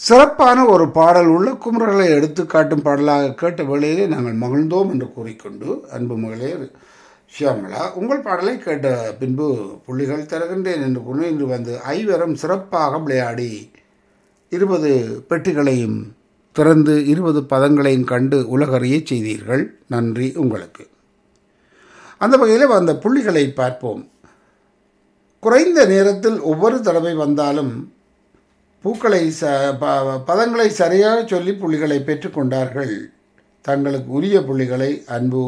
சிறப்பான ஒரு பாடல் உள்ள குமரர்களை எடுத்து காட்டும் பாடலாக கேட்ட வேளையிலே நாங்கள் மகிழ்ந்தோம் என்று கூறிக்கொண்டு அன்பு மகளே ஷியாமலா உங்கள் பாடலை கேட்ட பின்பு புள்ளிகள் தருகின்றேன் என்று கூறி இன்று வந்து ஐவரும் சிறப்பாக விளையாடி இருபது பெட்டிகளையும் திறந்து இருபது பதங்களையும் கண்டு உலகறிய செய்தீர்கள் நன்றி உங்களுக்கு அந்த வகையில் அந்த புள்ளிகளை பார்ப்போம் குறைந்த நேரத்தில் ஒவ்வொரு தடவை வந்தாலும் பூக்களை ச ப- பதங்களை சரியாக சொல்லி புள்ளிகளை பெற்றுக்கொண்டார்கள் தங்களுக்கு உரிய புள்ளிகளை அன்பு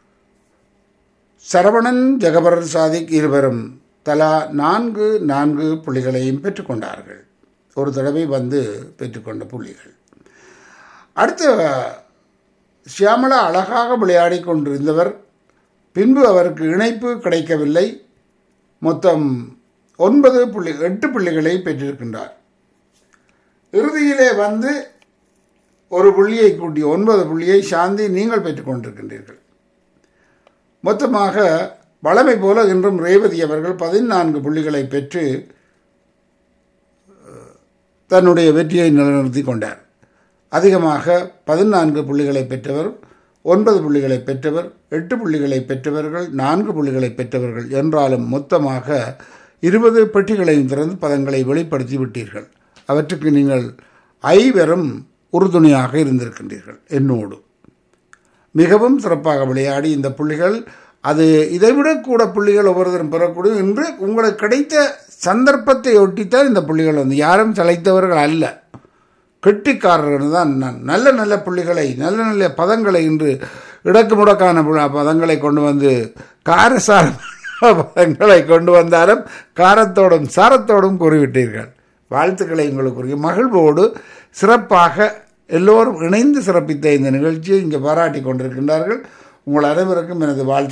சரவணன் ஜெகபர் சாதிக் இருவரும் தலா நான்கு நான்கு புள்ளிகளையும் பெற்றுக்கொண்டார்கள் ஒரு தடவை வந்து பெற்றுக்கொண்ட புள்ளிகள் அடுத்த சியாமளா அழகாக விளையாடி கொண்டிருந்தவர் பின்பு அவருக்கு இணைப்பு கிடைக்கவில்லை மொத்தம் ஒன்பது புள்ளி எட்டு புள்ளிகளை பெற்றிருக்கின்றார் இறுதியிலே வந்து ஒரு புள்ளியை கூட்டி ஒன்பது புள்ளியை சாந்தி நீங்கள் பெற்றுக்கொண்டிருக்கின்றீர்கள் மொத்தமாக வளமை போல இன்றும் ரேவதி அவர்கள் பதினான்கு புள்ளிகளை பெற்று அஹ், தன்னுடைய வெற்றியை நிலைநிறுத்தி கொண்டார் அதிகமாக பதினான்கு புள்ளிகளை பெற்றவர் ஒன்பது புள்ளிகளை பெற்றவர் எட்டு புள்ளிகளை பெற்றவர்கள் நான்கு புள்ளிகளை பெற்றவர்கள் என்றாலும் மொத்தமாக இருபது பெட்டிகளையும் திறந்து பதங்களை வெளிப்படுத்தி விட்டீர்கள் அவற்றுக்கு நீங்கள் ஐவரும் உறுதுணையாக இருந்திருக்கின்றீர்கள் என்னோடு மிகவும் சிறப்பாக விளையாடி இந்த புள்ளிகள் அது இதைவிட கூட புள்ளிகள் ஒவ்வொருத்தரும் பெறக்கூடிய என்று உங்களுக்கு கிடைத்த சந்தர்ப்பத்தை ஒட்டித்தான் இந்த புள்ளிகள் வந்து யாரும் சளைத்தவர்கள் அல்ல கெட்டிக்காரர்கள் தான் நான் நல்ல நல்ல புள்ளிகளை நல்ல நல்ல பதங்களை இன்று இடக்கு முடக்கான புல- பதங்களை கொண்டு வந்து காரசார பதங்களை கொண்டு வந்தாலும் காரத்தோடும் சாரத்தோடும் கூறிவிட்டீர்கள் வாழ்த்துக்களை உங்களுக்கு கூறி மகிழ்வோடு சிறப்பாக எல்லோரும் இணைந்து சிறப்பித்த இந்த நிகழ்ச்சியை இங்கே பாராட்டி கொண்டிருக்கின்றார்கள் உங்கள் அனைவருக்கும் எனது வாழ்த்து